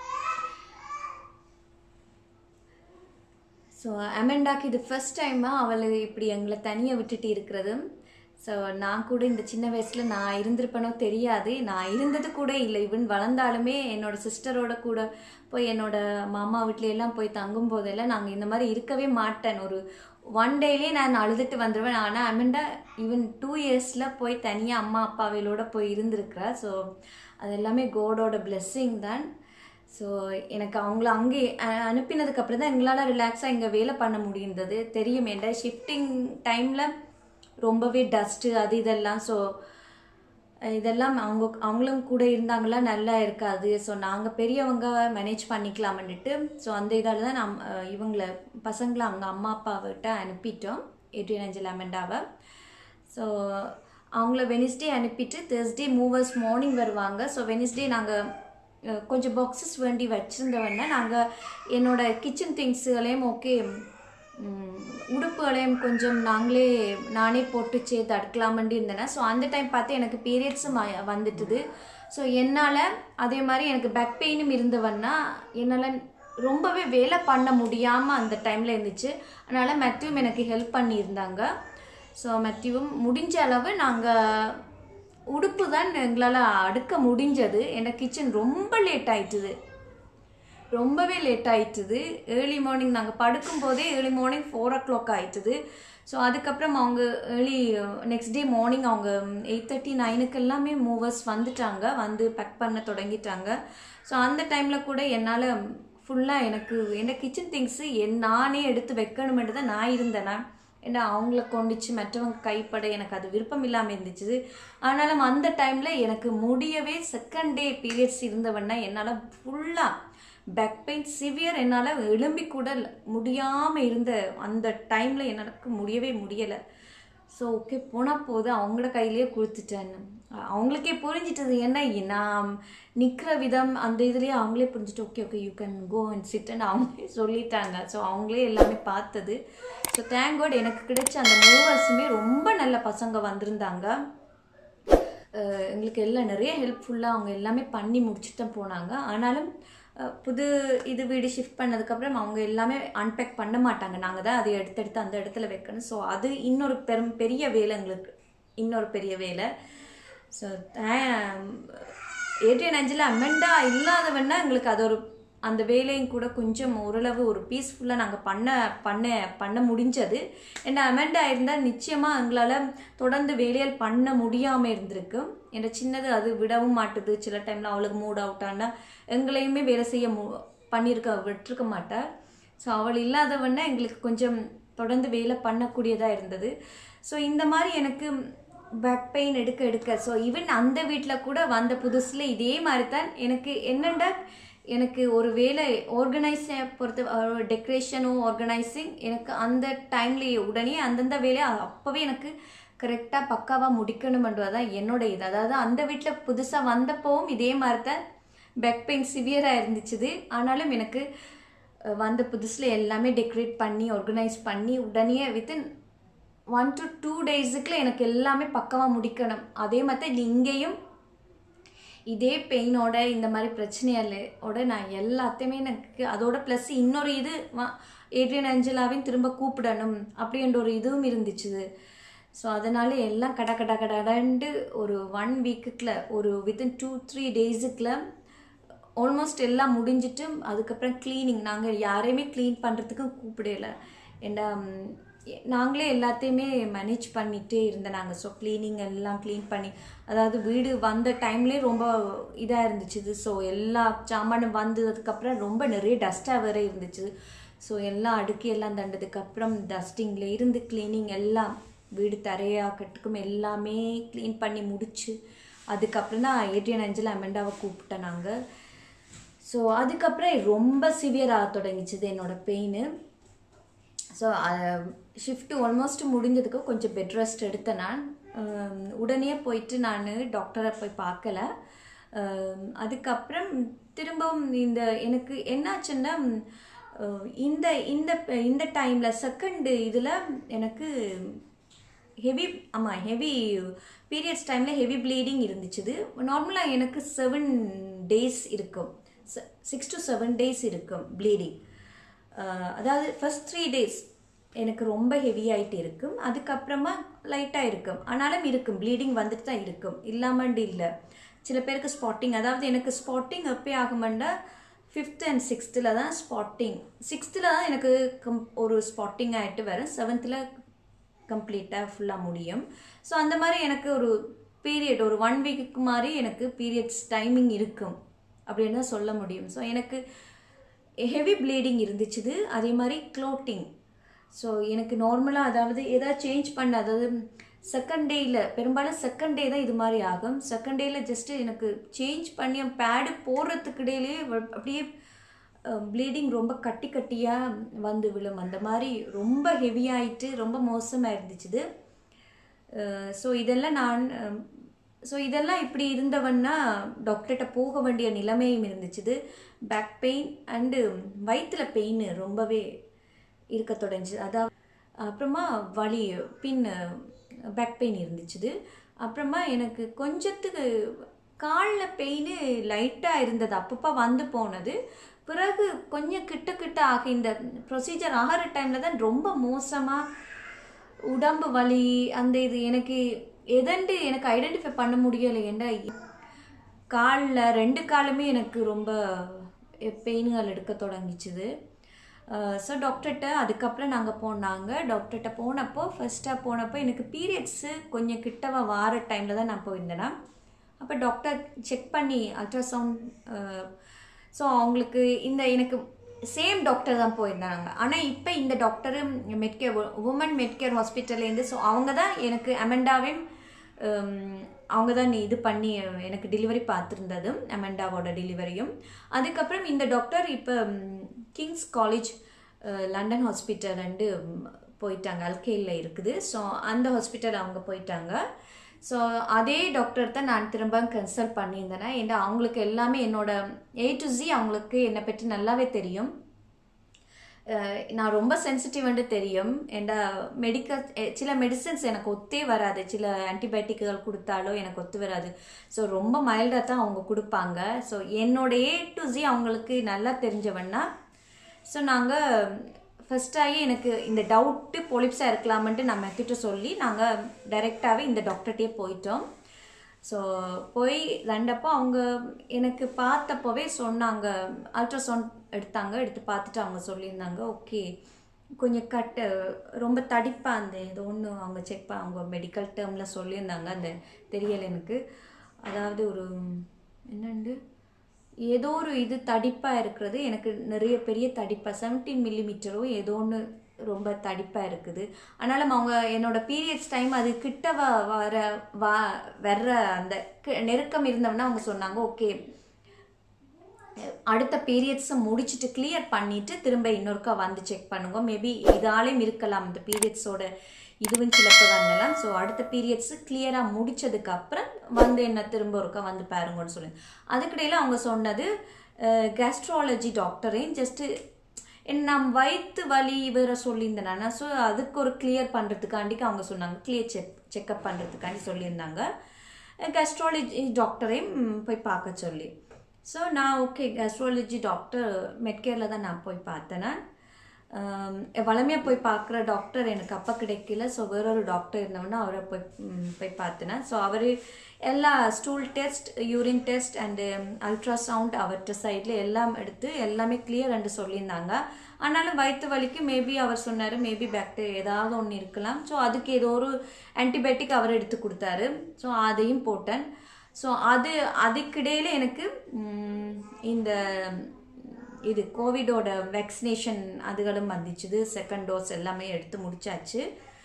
Speaker 1: ஸோ அமெண்டாக்கு இது ஃபர்ஸ்ட் டைமாக அவள் இப்படி எங்களை தனியாக விட்டுட்டு இருக்கிறது ஸோ நான் கூட இந்த சின்ன வயசில் நான் இருந்திருப்பேனோ தெரியாது நான் இருந்தது கூட இல்லை ஈவன் வளர்ந்தாலுமே என்னோட சிஸ்டரோட கூட போய் என்னோட மாமா வீட்ல எல்லாம் போய் தங்கும் போதெல்லாம் நாங்கள் இந்த மாதிரி இருக்கவே மாட்டேன் ஒரு ஒன் டேலேயே நான் அழுதுட்டு வந்துடுவேன் ஆனால் அமெண்டா ஈவன் டூ இயர்ஸில் போய் தனியாக அம்மா அப்பாவிலோட போய் இருந்திருக்கிறா ஸோ அது எல்லாமே கோடோட blessing தான் ஸோ எனக்கு அவங்கள அங்கே அ- அனுப்பினதுக்கு அப்புறம் தான் எங்களால் ரிலாக்ஸாக இங்கே வேலை பண்ண முடிந்தது தெரியும் ஏன்டா ஷிஃப்டிங் டைமில் ரொம்பவே டஸ்ட்டு அது இதெல்லாம் ஸோ இதெல்லாம் அவங்க அவங்களும் கூட இருந்தாங்களா நல்லா இருக்காது ஸோ நாங்கள் பெரியவங்க மேனேஜ் பண்ணிக்கலாம்னுட்டு ஸோ அந்த இதால் தான் நம் இவங்கள பசங்களை அவங்க அம்மா அப்பாவிட்ட அனுப்பிட்டோம் ஏட்ரியன் அஞ்சல் அமெண்டாவை ஸோ அவங்கள வெனிஸ்டே அனுப்பிட்டு தேர்ஸ்டே மூவர்ஸ் மார்னிங் வருவாங்க ஸோ வெனிஸ்டே நாங்கள் கொஞ்சம் பாக்ஸஸ் வேண்டி வச்சுருந்தவொடனே நாங்கள் என்னோட கிச்சன் திங்ஸுகளையும் ஓகே உடுப்புகளையும் கொஞ்சம் நாங்களே நானே போட்டு சேர்த்து அடுக்கலாமண்டி இருந்தேன் ஸோ அந்த டைம் பார்த்து எனக்கு பீரியட்ஸும் வந்துட்டுது ஸோ என்னால் அதே மாதிரி எனக்கு பேக் பெயினும் இருந்தவன்னா என்னால் ரொம்பவே வேலை பண்ண முடியாமல் அந்த டைமில் இருந்துச்சு அதனால் மெத்தியும் எனக்கு ஹெல்ப் பண்ணியிருந்தாங்க ஸோ மெத்தியும் முடிஞ்ச அளவு நாங்கள் உடுப்பு தான் எங்களால் அடுக்க முடிஞ்சது என் கிச்சன் ரொம்ப லேட் ஆயிட்டுது ரொம்பவே லேட் ஆயிட்டுது ஏர்லி மார்னிங் நாங்கள் படுக்கும்போதே early morning four o'clock ஆயிட்டுது ஸோ அதுக்கப்புறம் அவங்க ஏர்லி நெக்ஸ்ட் டே மார்னிங் அவங்க எயிட் தேர்ட்டி நைனுக்கு எல்லாமே மூவர்ஸ் வந்துட்டாங்க வந்து பேக் பண்ண தொடங்கிட்டாங்க ஸோ அந்த டைமில் கூட என்னால் ஃபுல்லாக எனக்கு என்ன கிச்சன் திங்ஸு என் நானே எடுத்து வைக்கணுமென்று தான் நான் இருந்தேனா ஏன்னா அவங்கள கொண்டுச்சு மற்றவங்க கைப்பட எனக்கு அது விருப்பம் இல்லாமல் இருந்துச்சு ஆனாலும் அந்த டைமில் எனக்கு முடியவே செகண்ட் டே பீரியட்ஸ் இருந்தவன்னா என்னால் ஃபுல்லாக பேக் பெயின் சிவியர் என்னால் எழும்பி கூட முடியாமல் இருந்த அந்த டைமில் எனக்கு முடியவே முடியலை ஸோ ஓகே போனால் போது அவங்களோட கையிலேயே கொடுத்துட்டேன் அவங்களுக்கே புரிஞ்சிட்டது என்ன நான் நிற்கிற விதம் அந்த இதுலேயே அவங்களே புரிஞ்சுட்டு okay okay you can go and sit down அவங்களே சொல்லிட்டாங்க ஸோ அவங்களே எல்லாமே பார்த்தது ஸோ தேங்க் காட் எனக்கு கிடைச்ச அந்த மூவர்ஸுமே ரொம்ப நல்ல பசங்க வந்திருந்தாங்க எங்களுக்கு எல்லாம் நிறைய ஹெல்ப்ஃபுல்லாக அவங்க எல்லாமே பண்ணி முடிச்சுட்டு தான் போனாங்க ஆனாலும் புது இது வீடு ஷிஃப்ட் பண்ணதுக்கப்புறம் அவங்க எல்லாமே அன்பேக் பண்ண மாட்டாங்க நாங்கள் தான் அதை எடுத்து எடுத்து அந்த இடத்துல வைக்கணும் ஸோ அது இன்னொரு பெரும் பெரிய வேலை எங்களுக்கு இன்னொரு பெரிய வேலை ஸோ ஏடிஎன் அஞ்சில் அமெண்டா இல்லாதவன்னா எங்களுக்கு அது ஒரு அந்த வேலையும் கூட கொஞ்சம் ஓரளவு ஒரு பீஸ்ஃபுல்லாக நாங்கள் பண்ண பண்ண பண்ண முடிஞ்சது ஏன்னா அமெண்டா இருந்தால் நிச்சயமாக எங்களால் தொடர்ந்து வேலையால் பண்ண முடியாமல் இருந்திருக்கு என்ற சின்னது அது விடவும் மாட்டுது சில டைமில் அவளுக்கு மூட் அவுட் ஆனால் எங்களையுமே வேலை செய்ய மு பண்ணியிருக்க விட்டுருக்க மாட்டாள் ஸோ அவள் இல்லாதவன்னா எங்களுக்கு கொஞ்சம் தொடர்ந்து வேலை பண்ணக்கூடியதாக இருந்தது ஸோ இந்த மாதிரி எனக்கு பேக் பெயின் எடுக்க எடுக்க ஸோ ஈவன் அந்த வீட்டில் கூட வந்த புதுசில் இதே மாதிரி தான் எனக்கு என்னென்னா எனக்கு ஒரு வேலை ஆர்கனைஸ் பொறுத்த டெக்கரேஷனும் ஆர்கனைசிங் எனக்கு அந்த டைம்லேயே உடனே அந்தந்த வேலையை அப்போவே எனக்கு கரெக்டாக பக்காவாக முடிக்கணுமன்றது தான் என்னோட இது அதாவது அந்த வீட்டில் புதுசாக வந்தப்போவும் இதே மாதிரி தான் பேக் பெயின் சிவியராக இருந்துச்சுது ஆனாலும் எனக்கு வந்த புதுசில் எல்லாமே டெக்கரேட் பண்ணி ஆர்கனைஸ் பண்ணி உடனே வித்தின் ஒன் டு டூ டேஸுக்குள்ள எனக்கு எல்லாமே பக்கமாக முடிக்கணும் அதே மாதிரி இங்கேயும் இதே பெயினோட இந்த மாதிரி பிரச்சனையோட நான் எல்லாத்தையுமே எனக்கு அதோட ப்ளஸ் இன்னொரு இது ஏட்ரியன் அஞ்சலாவையும் திரும்ப கூப்பிடணும் அப்படின்ற ஒரு இதுவும் இருந்துச்சு ஸோ அதனால எல்லாம் கட கட கடண்டு ஒரு ஒன் வீக்குக்குள்ள ஒரு வித்தின் டூ த்ரீ டேஸுக்குள்ள ஆல்மோஸ்ட் எல்லாம் முடிஞ்சிட்டு அதுக்கப்புறம் க்ளீனிங் நாங்கள் யாரையுமே க்ளீன் பண்ணுறதுக்கும் கூப்பிடல ஏன்னா நாங்களே எல்லாத்தையுமே மேனேஜ் பண்ணிகிட்டே இருந்தேன் நாங்கள் ஸோ க்ளீனிங் எல்லாம் க்ளீன் பண்ணி அதாவது வீடு வந்த டைம்லேயே ரொம்ப இதாக இருந்துச்சு ஸோ எல்லா சாமானும் வந்ததுக்கப்புறம் ரொம்ப நிறைய டஸ்ட்டாக வேற இருந்துச்சு ஸோ எல்லாம் அடுக்கி எல்லாம் தண்டதுக்கப்புறம் டஸ்டிங்கில் இருந்து க்ளீனிங் எல்லாம் வீடு தரையாக்கட்டுக்கும் எல்லாமே க்ளீன் பண்ணி முடிச்சு அதுக்கப்புறம் தான் ஏடிஎன் அஞ்சல் அமெண்டாவை கூப்பிட்டேன் நாங்கள் ஸோ அதுக்கப்புறம் ரொம்ப சிவியராக தொடங்கிச்சுது என்னோடய பெயின் ஸோ ஷிஃப்ட்டு ஆல்மோஸ்ட் முடிஞ்சதுக்கு கொஞ்சம் பெட் ரெஸ்ட் எடுத்தேன் நான் உடனே போயிட்டு நான் டாக்டரை போய் பார்க்கல அதுக்கப்புறம் திரும்பவும் இந்த எனக்கு என்னாச்சுன்னா இந்த இந்த இந்த டைமில் செகண்டு இதில் எனக்கு ஹெவி ஆமாம் ஹெவி பீரியட்ஸ் டைமில் ஹெவி ப்ளீடிங் இருந்துச்சுது நார்மலாக எனக்கு செவன் டேஸ் இருக்கும் சிக்ஸ் டு செவன் டேஸ் இருக்கும் ப்ளீடிங் அதாவது ஃபஸ்ட் த்ரீ டேஸ் எனக்கு ரொம்ப ஹெவி ஆகிட்டு இருக்கும் அதுக்கப்புறமா லைட்டாக இருக்கும் ஆனாலும் இருக்கும் ப்ளீடிங் வந்துட்டு தான் இருக்கும் இல்லாமண்டு இல்லை சில பேருக்கு ஸ்பாட்டிங் அதாவது எனக்கு ஸ்பாட்டிங் எப்போ ஆகுமெண்டா ஃபிஃப்த் அண்ட் சிக்ஸ்த்தில் தான் ஸ்பாட்டிங் சிக்ஸ்த்தில் தான் எனக்கு கம் ஒரு ஸ்பாட்டிங் ஆகிட்டு வரும் செவன்த்தில் கம்ப்ளீட்டாக ஃபுல்லாக முடியும் ஸோ அந்த மாதிரி எனக்கு ஒரு பீரியட் ஒரு ஒன் வீக்குக்கு மாதிரி எனக்கு பீரியட்ஸ் டைமிங் இருக்கும் அப்படின்னு தான் சொல்ல முடியும் ஸோ எனக்கு ஹெவி ப்ளீடிங் இருந்துச்சுது அதே மாதிரி க்ளோட்டிங் ஸோ எனக்கு நார்மலாக அதாவது எதாவது சேஞ்ச் பண்ண அதாவது செகண்ட் டேயில் பெரும்பாலும் செகண்ட் டே தான் இது மாதிரி ஆகும் செகண்ட் டேயில் ஜஸ்ட்டு எனக்கு சேஞ்ச் பண்ணி பேடு போடுறதுக்கு இடையிலேயே அப்படியே ப்ளீடிங் ரொம்ப கட்டி கட்டியாக வந்து விழும் அந்த மாதிரி ரொம்ப ஹெவியாயிட்டு ரொம்ப மோசமாக இருந்துச்சுது ஸோ இதெல்லாம் நான் ஸோ இதெல்லாம் இப்படி இருந்தவன்னா டாக்டர்கிட்ட போக வேண்டிய நிலைமையும் இருந்துச்சுது பேக் பெயின் அண்டு வயிற்றில் பெயின் ரொம்பவே இருக்க தொடங்குச்சு அதாவது அப்புறமா வலி பின் பேக் பெயின் இருந்துச்சுது அப்புறமா எனக்கு கொஞ்சத்துக்கு காலில் பெயின் லைட்டாக இருந்தது அப்பப்போ வந்து போனது பிறகு கொஞ்சம் கிட்ட கிட்ட ஆக இந்த ப்ரொசீஜர் ஆகிற டைமில் தான் ரொம்ப மோசமாக உடம்பு வலி அந்த இது எனக்கு எதண்டு எனக்கு ஐடென்டிஃபை பண்ண முடியலை ஏண்டா காலில் ரெண்டு காலுமே எனக்கு ரொம்ப பெயின்கள் எடுக்க தொடங்கிச்சுது ஸோ டாக்டர்கிட்ட அதுக்கப்புறம் நாங்கள் போனாங்க டாக்டர்கிட்ட போனப்போ ஃபஸ்ட்டாக போனப்போ எனக்கு பீரியட்ஸு கொஞ்சம் கிட்டவ வார டைமில் தான் நான் போயிருந்தேன்னா அப்போ டாக்டர் செக் பண்ணி அல்ட்ராசவுண்ட் ஸோ அவங்களுக்கு இந்த எனக்கு சேம் டாக்டர் தான் போயிருந்தாங்க ஆனால் இப்போ இந்த டாக்டரு மெட்கேர் உமன் மெட்கேர் ஹாஸ்பிட்டல்லேருந்து ஸோ அவங்க தான் எனக்கு அமெண்டாவையும் அவங்க தான் இது பண்ணி எனக்கு டெலிவரி பார்த்துருந்ததும் அமெண்டாவோட டெலிவரியும் அதுக்கப்புறம் இந்த டாக்டர் இப்போ கிங்ஸ் காலேஜ் லண்டன் ஹாஸ்பிட்டல் ரெண்டு போயிட்டாங்க அல்கேயில் இருக்குது ஸோ அந்த ஹாஸ்பிட்டல் அவங்க போயிட்டாங்க ஸோ அதே டாக்டர் தான் நான் திரும்ப கன்சல்ட் பண்ணியிருந்தேன் ஏன்னா அவங்களுக்கு எல்லாமே என்னோட ஏ டு ஜி அவங்களுக்கு என்னை பற்றி நல்லாவே தெரியும் நான் ரொம்ப சென்சிட்டிவ்னு தெரியும் ஏண்டா மெடிக்கல் சில மெடிசன்ஸ் எனக்கு ஒத்தே வராது சில ஆன்டிபயோட்டிக்குகள் கொடுத்தாலோ எனக்கு ஒத்து வராது ஸோ ரொம்ப மைல்டாக தான் அவங்க கொடுப்பாங்க ஸோ என்னோட ஏ டு ஜி அவங்களுக்கு நல்லா தெரிஞ்சவன்னா ஸோ நாங்கள் ஃபஸ்ட்டாகி எனக்கு இந்த டவுட்டு பொலிப்ஸாக இருக்கலாமன்ட்டு நான் மெத்திட்ட சொல்லி நாங்கள் டைரெக்டாகவே இந்த டாக்டர்கிட்டே போயிட்டோம் ஸோ போய் ரெண்டப்போ அவங்க எனக்கு பார்த்தப்போவே சொன்னாங்க அல்ட்ராசவுண்ட் எடுத்தாங்க எடுத்து பார்த்துட்டு அவங்க சொல்லியிருந்தாங்க ஓகே கொஞ்சம் கட்டு ரொம்ப தடிப்பாக அந்த ஏதோ ஒன்று அவங்க செக் அவங்க மெடிக்கல் டேர்மில் சொல்லியிருந்தாங்க அந்த தெரியலை எனக்கு அதாவது ஒரு என்னண்டு ஏதோ ஒரு இது தடிப்பாக இருக்கிறது எனக்கு நிறைய பெரிய தடிப்பாக செவன்டீன் மில்லிமீட்டரோ ஏதோ ஒன்று ரொம்ப தடிப்பாக இருக்குது ஆனாலும் அவங்க என்னோட பீரியட்ஸ் டைம் அது கிட்ட வ வர வா வர்ற அந்த நெருக்கம் இருந்தவொன்னா அவங்க சொன்னாங்க ஓகே அடுத்த பீரியட்ஸை முடிச்சுட்டு கிளியர் பண்ணிட்டு திரும்ப இன்னொருக்கா வந்து செக் பண்ணுங்க மேபி இதாலேயும் இருக்கலாம் இந்த பீரியட்ஸோட இதுவும் சிலப்பு வரலாம் ஸோ அடுத்த பீரியட்ஸு கிளியராக முடிச்சதுக்கு அப்புறம் வந்து என்ன திரும்ப ஒருக்கா வந்து பாருங்கன்னு சொல்லி அதுக்கிடையில் அவங்க சொன்னது கேஸ்ட்ராலஜி டாக்டரையும் ஜஸ்ட்டு நம் வயிற்று வலி இவரை சொல்லியிருந்தேனா ஸோ அதுக்கு ஒரு கிளியர் பண்ணுறதுக்காண்டிக்கு அவங்க சொன்னாங்க கிளியர் செக் செக்கப் பண்ணுறதுக்காண்டி சொல்லியிருந்தாங்க கஸ்ட்ராலஜி டாக்டரையும் போய் பார்க்க சொல்லி ஸோ நான் ஓகே கஸ்ட்ராலஜி டாக்டர் மெட்கேரில் தான் நான் போய் பார்த்தேன்னா வளமையாக போய் பார்க்குற டாக்டர் எனக்கு அப்போ கிடைக்கல ஸோ வேறொரு டாக்டர் இருந்தவொன்னா அவரை போய் போய் பார்த்தேன்னா ஸோ அவர் எல்லா stool test urine test and ultrasound அவர்கிட்ட சைடில் எல்லாம் எடுத்து எல்லாமே கிளியர் அண்டு சொல்லியிருந்தாங்க ஆனாலும் வயிற்று வலிக்கு மேபி அவர் சொன்னார் மேபி பேக்டீரியா ஏதாவது ஒன்று இருக்கலாம் ஸோ அதுக்கு ஏதோ ஒரு ஆன்டிபயோட்டிக் அவர் எடுத்து கொடுத்தாரு ஸோ அதையும் போட்டேன் ஸோ அது அதுக்கிடையில் எனக்கு இந்த இது கோவிடோட வேக்சினேஷன் அதுகளும் வந்துச்சுது செகண்ட் டோஸ் எல்லாமே எடுத்து முடிச்சாச்சு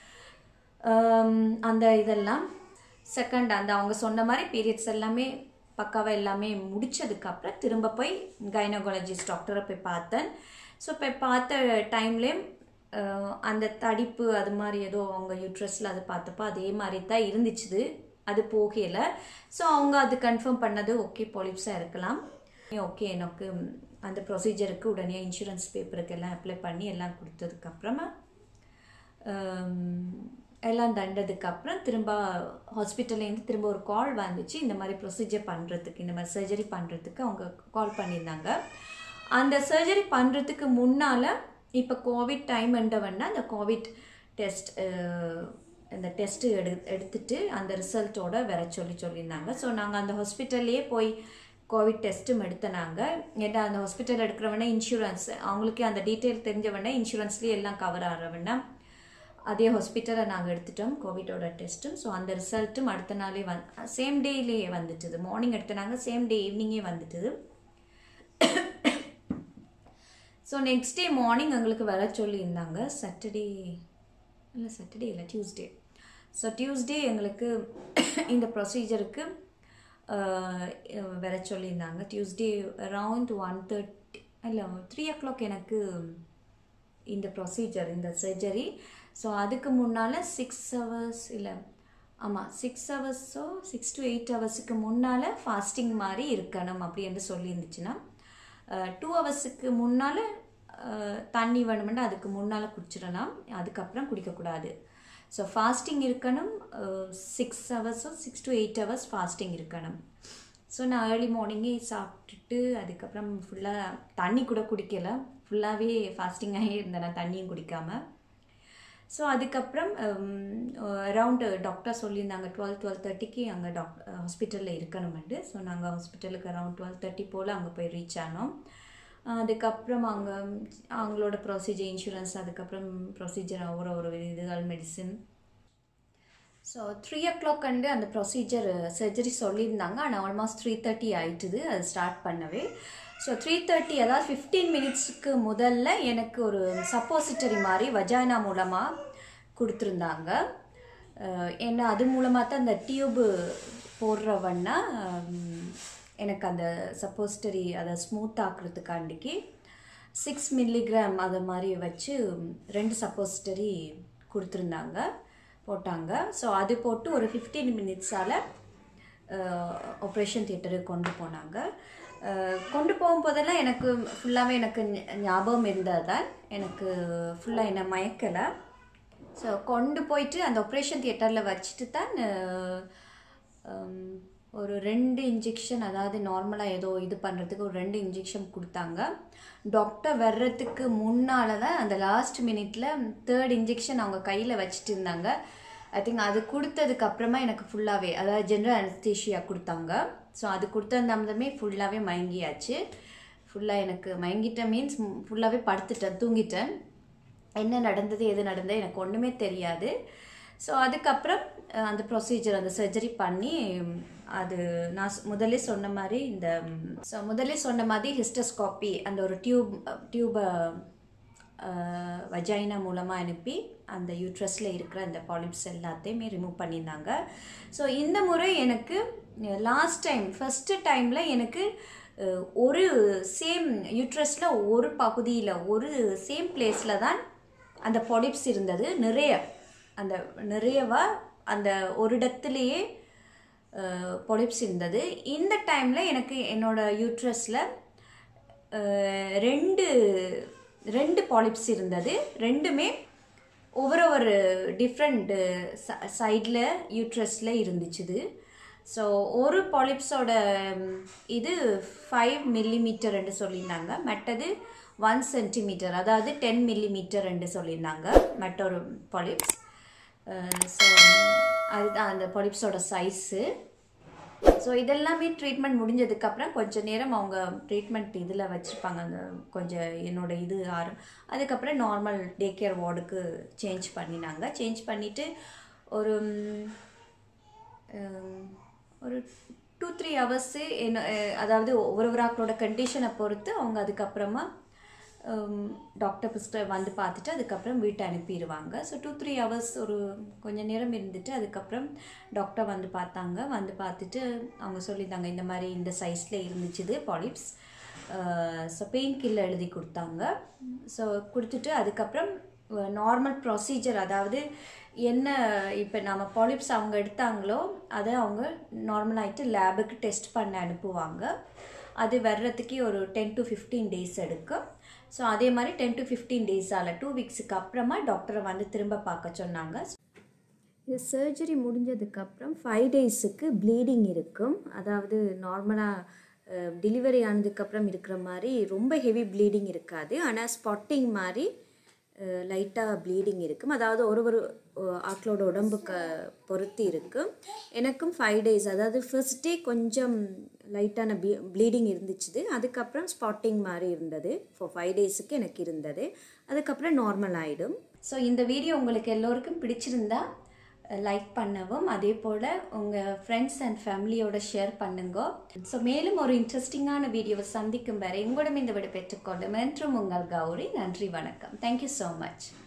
Speaker 1: அந்த இதெல்லாம் செகண்ட் அந்த அவங்க சொன்ன மாதிரி பீரியட்ஸ் எல்லாமே பக்காவாக எல்லாமே முடிச்சதுக்கப்புறம் திரும்ப போய் கைனகாலஜிஸ்ட் டாக்டரை போய் பார்த்தேன் ஸோ போய் பார்த்த டைம்லேயும் அந்த தடிப்பு அது மாதிரி ஏதோ அவங்க யூட்ரஸில் அது பார்த்தப்போ அதே மாதிரி தான் இருந்துச்சுது அது போகல ஸோ அவங்க அது கன்ஃபார்ம் பண்ணது ஓகே பாலிப்ஸாக இருக்கலாம் ஓகே எனக்கு அந்த ப்ரொசீஜருக்கு உடனே இன்சூரன்ஸ் பேப்பருக்கு எல்லாம் அப்ளை பண்ணி எல்லாம் கொடுத்ததுக்கப்புறமா எல்லாம் தண்டதுக்கப்புறம் திரும்ப ஹாஸ்பிட்டல்லேருந்து திரும்ப ஒரு கால் வந்துச்சு இந்த மாதிரி ப்ரொசீஜர் பண்ணுறதுக்கு இந்த மாதிரி சர்ஜரி பண்ணுறதுக்கு அவங்க கால் பண்ணியிருந்தாங்க அந்த சர்ஜரி பண்ணுறதுக்கு முன்னால் இப்போ கோவிட் டைம்ன்றவன்னா அந்த கோவிட் டெஸ்ட் இந்த டெஸ்ட்டு எடு எடுத்துட்டு அந்த ரிசல்ட்டோட வர சொல்லி சொல்லியிருந்தாங்க ஸோ நாங்கள் அந்த ஹாஸ்பிட்டல்லையே போய் கோவிட் டெஸ்ட்டும் எடுத்தனாங்க ஏன்னா அந்த ஹாஸ்பிட்டல் எடுக்கிறவனே இன்சூரன்ஸ் அவங்களுக்கு அந்த டீட்டெயில் தெரிஞ்சவனே இன்சூரன்ஸ்லேயே எல்லாம் கவர் ஆகிறவனா அதே ஹாஸ்பிட்டலை நாங்கள் எடுத்துட்டோம் கோவிடோட டெஸ்ட்டும் ஸோ அந்த ரிசல்ட்டும் அடுத்த நாளே வந் சேம் டேலேயே வந்துட்டுது மார்னிங் எடுத்தனாங்க சேம் டே ஈவினிங்கே வந்துட்டுது ஸோ நெக்ஸ்ட் டே மார்னிங் எங்களுக்கு வர சொல்லியிருந்தாங்க சாட்டர்டே இல்லை சாட்டர்டே இல்லை டியூஸ்டே ஸோ டியூஸ்டே எங்களுக்கு இந்த ப்ரொசீஜருக்கு வர சொல்லியிருந்தாங்க டியூஸ்டே அரவுண்ட் ஒன் தேர்ட்டி இல்லை த்ரீ ஓ கிளாக் எனக்கு இந்த ப்ரொசீஜர் இந்த சர்ஜரி ஸோ அதுக்கு முன்னால் சிக்ஸ் ஹவர்ஸ் இல்லை ஆமாம் சிக்ஸ் ஹவர்ஸோ சிக்ஸ் டு எயிட் ஹவர்ஸுக்கு முன்னால் ஃபாஸ்டிங் மாதிரி இருக்கணும் அப்படின்னு சொல்லியிருந்துச்சுன்னா டூ ஹவர்ஸுக்கு முன்னால் தண்ணி வேணுமென்னா அதுக்கு முன்னால் குடிச்சிடலாம் அதுக்கப்புறம் குடிக்கக்கூடாது ஸோ ஃபாஸ்டிங் இருக்கணும் சிக்ஸ் ஹவர்ஸோ six to eight hours fasting இருக்கணும் ஸோ நான் ஏர்லி மார்னிங்கே சாப்பிட்டுட்டு அதுக்கப்புறம் ஃபுல்லாக தண்ணி கூட குடிக்கல ஃபுல்லாகவே ஃபாஸ்டிங்காகவே இருந்தேன் நான் தண்ணியும் குடிக்காமல் ஸோ அதுக்கப்புறம் அரவுண்டு டாக்டர் சொல்லியிருந்தாங்க டுவெல் டுவெல் தேர்ட்டிக்கு அங்கே டாக் ஹாஸ்பிட்டலில் இருக்கணுமெண்டு ஸோ நாங்கள் ஹாஸ்பிட்டலுக்கு அரவுண்ட் டுவெல் தேர்ட்டி போல் அங்கே போய் ரீச் ஆனோம் அதுக்கப்புறம் அங்கே அவங்களோட ப்ரொசீஜர் இன்சூரன்ஸ் அதுக்கப்புறம் ப்ரொசீஜர் ஒரு ஒரு இதுகள் medicine so three o'clock வந்து அந்த ப்ரொசீஜர் சர்ஜரி சொல்லியிருந்தாங்க ஆனால் ஆல்மோஸ்ட் த்ரீ தேர்ட்டி ஆயிட்டுது அது ஸ்டார்ட் பண்ணவே ஸோ த்ரீ தேர்ட்டி அதாவது ஃபிஃப்டீன் மினிட்ஸ்க்கு முதல்ல எனக்கு ஒரு சப்போசிட்டரி மாதிரி வஜானா மூலமாக கொடுத்துருந்தாங்க ஏன்னா அது மூலமாக தான் அந்த டியூபு போடுறவன்னா எனக்கு அந்த சப்போசிட்டரி அதை ஸ்மூத் ஆக்குறதுக்காண்டிக்கு சிக்ஸ் மில்லிகிராம் அதை மாதிரி வச்சு ரெண்டு சப்போசிட்டரி கொடுத்துருந்தாங்க போட்டாங்க ஸோ அது போட்டு ஒரு ஃபிஃப்டீன் மினிட்ஸால் ஆப்ரேஷன் தியேட்டருக்கு கொண்டு போனாங்க கொண்டு போகும்போதெல்லாம் எனக்கு ஃபுல்லாகவே எனக்கு ஞாபகம் இருந்தது தான் எனக்கு ஃபுல்லாக என்னை மயக்கலை ஸோ கொண்டு போயிட்டு அந்த ஆப்ரேஷன் தியேட்டரில் வச்சுட்டு தான் ஒரு ரெண்டு இன்ஜெக்ஷன் அதாவது நார்மலாக ஏதோ இது பண்ணுறதுக்கு ஒரு ரெண்டு இன்ஜெக்ஷன் கொடுத்தாங்க டாக்டர் வர்றதுக்கு முன்னால் தான் அந்த லாஸ்ட் மினிட்ல தேர்ட் இன்ஜெக்ஷன் அவங்க கையில் வச்சுட்டு இருந்தாங்க ஐ திங்க் அது கொடுத்ததுக்கு அப்புறமா எனக்கு ஃபுல்லாகவே அதாவது ஜென்ரல் அனஸ்தீஷியா கொடுத்தாங்க ஸோ அது கொடுத்தந்தாமதமே ஃபுல்லாகவே மயங்கியாச்சு ஃபுல்லாக எனக்கு மயங்கிட்டேன் மீன்ஸ் ஃபுல்லாகவே படுத்துட்டேன் தூங்கிட்டேன் என்ன நடந்தது எது நடந்தது எனக்கு ஒன்றுமே தெரியாது ஸோ அதுக்கப்புறம் அந்த ப்ரொசீஜர் அந்த சர்ஜரி பண்ணி அது நான் முதல்ல சொன்ன மாதிரி இந்த ஸோ முதல்ல சொன்ன மாதிரி ஹிஸ்டஸ்காப்பி அந்த ஒரு டியூப் டியூபை வஜைனா மூலமாக அனுப்பி அந்த யூட்ரஸில் இருக்கிற அந்த பாலிப்ஸ் எல்லாத்தையுமே ரிமூவ் பண்ணியிருந்தாங்க ஸோ இந்த முறை எனக்கு லாஸ்ட் டைம் ஃபஸ்ட்டு டைமில் எனக்கு ஒரு சேம் யூட்ரஸில் ஒரு பகுதியில் ஒரு சேம் பிளேஸில் தான் அந்த பாலிப்ஸ் இருந்தது நிறைய அந்த நிறையவா அந்த ஒரு இடத்துலையே பொலிப்ஸ் இருந்தது இந்த டைமில் எனக்கு என்னோட யூட்ரஸில் ரெண்டு ரெண்டு பாலிப்ஸ் இருந்தது ரெண்டுமே ஒவ்வொரு ஒரு டிஃப்ரெண்ட் சைடில் யூட்ரஸில் இருந்துச்சுது ஸோ ஒரு பாலிப்ஸோட இது ஃபைவ் மில்லிமீட்டர் என்று சொல்லியிருந்தாங்க மற்றது ஒன் சென்டிமீட்டர் அதாவது டென் மில்லிமீட்டர் என்று சொல்லியிருந்தாங்க மற்றொரு பாலிப்ஸ் ஸோ அதுதான் அந்த பொலிப்ஸோட சைஸு ஸோ இதெல்லாமே ட்ரீட்மெண்ட் முடிஞ்சதுக்கப்புறம் கொஞ்சம் நேரம் அவங்க ட்ரீட்மெண்ட் இதில் வச்சுருப்பாங்க அந்த கொஞ்சம் என்னோட இது ஆரம் அதுக்கப்புறம் நார்மல் டே கேர் வார்டுக்கு சேஞ்ச் பண்ணினாங்க சேஞ்ச் பண்ணிவிட்டு ஒரு ஒரு டூ த்ரீ ஹவர்ஸு என்ன அதாவது ஒவ்வொருவராக்களோட கண்டிஷனை பொறுத்து அவங்க அதுக்கப்புறமா டாக்டர் பிஸ்டர் வந்து பார்த்துட்டு அதுக்கப்புறம் வீட்டை அனுப்பிடுவாங்க ஸோ டூ த்ரீ ஹவர்ஸ் ஒரு கொஞ்சம் நேரம் இருந்துட்டு அதுக்கப்புறம் டாக்டர் வந்து பார்த்தாங்க வந்து பார்த்துட்டு அவங்க சொல்லியிருந்தாங்க இந்த மாதிரி இந்த சைஸில் இருந்துச்சுது பாலிப்ஸ் ஸோ பெயின் கில்லர் எழுதி கொடுத்தாங்க ஸோ கொடுத்துட்டு அதுக்கப்புறம் நார்மல் ப்ரொசீஜர் அதாவது என்ன இப்போ நம்ம பாலிப்ஸ் அவங்க எடுத்தாங்களோ அதை அவங்க நார்மலாகிட்டு லேபுக்கு டெஸ்ட் பண்ண அனுப்புவாங்க அது வர்றதுக்கு ஒரு டென் டு ஃபிஃப்டீன் டேஸ் எடுக்கும் ஸோ அதே மாதிரி டென் டு ஃபிஃப்டீன் டேஸால் டூ வீக்ஸுக்கு அப்புறமா டாக்டரை வந்து திரும்ப பார்க்க சொன்னாங்க
Speaker 2: இது சர்ஜரி முடிஞ்சதுக்கப்புறம் ஃபைவ் டேஸுக்கு ப்ளீடிங் இருக்கும் அதாவது நார்மலாக டெலிவரி ஆனதுக்கப்புறம் இருக்கிற மாதிரி ரொம்ப ஹெவி ப்ளீடிங் இருக்காது ஆனால் ஸ்பாட்டிங் மாதிரி லைட்டாக ப்ளீடிங் இருக்கும் அதாவது ஒரு ஒரு ஆக்களோட உடம்புக்கு பொறுத்து இருக்கும் எனக்கும் ஃபைவ் டேஸ் அதாவது ஃபர்ஸ்ட் டே கொஞ்சம் லைட்டான ப்ளீ ப்ளீடிங் இருந்துச்சுது அதுக்கப்புறம் ஸ்பாட்டிங் மாதிரி இருந்தது ஃபார் ஃபைவ் டேஸுக்கு எனக்கு இருந்தது அதுக்கப்புறம் நார்மல் ஆகிடும்
Speaker 1: ஸோ இந்த வீடியோ உங்களுக்கு எல்லோருக்கும் பிடிச்சிருந்தா லைக் பண்ணவும் அதே போல் உங்கள் ஃப்ரெண்ட்ஸ் அண்ட் ஃபேமிலியோட ஷேர் பண்ணுங்க ஸோ மேலும் ஒரு இன்ட்ரெஸ்டிங்கான வீடியோவை சந்திக்கும் வரை உங்களிடம் இந்த விட பெற்றுக்கொள்ளும் என்றும் உங்கள் கௌரி நன்றி வணக்கம் தேங்க்யூ ஸோ மச்